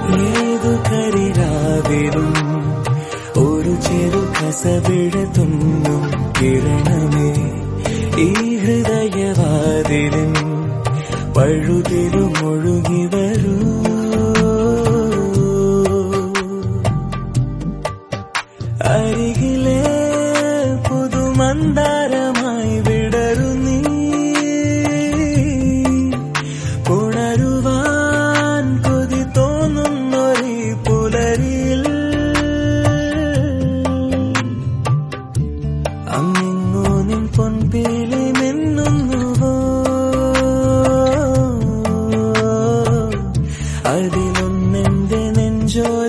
ഏതു കരിരാവിലും ഒരു ചെറു കസവിട തുന്നും കിരണമേ ഈ ഹൃദയവാതിലും പഴുതിലും ഒഴുകി വരൂ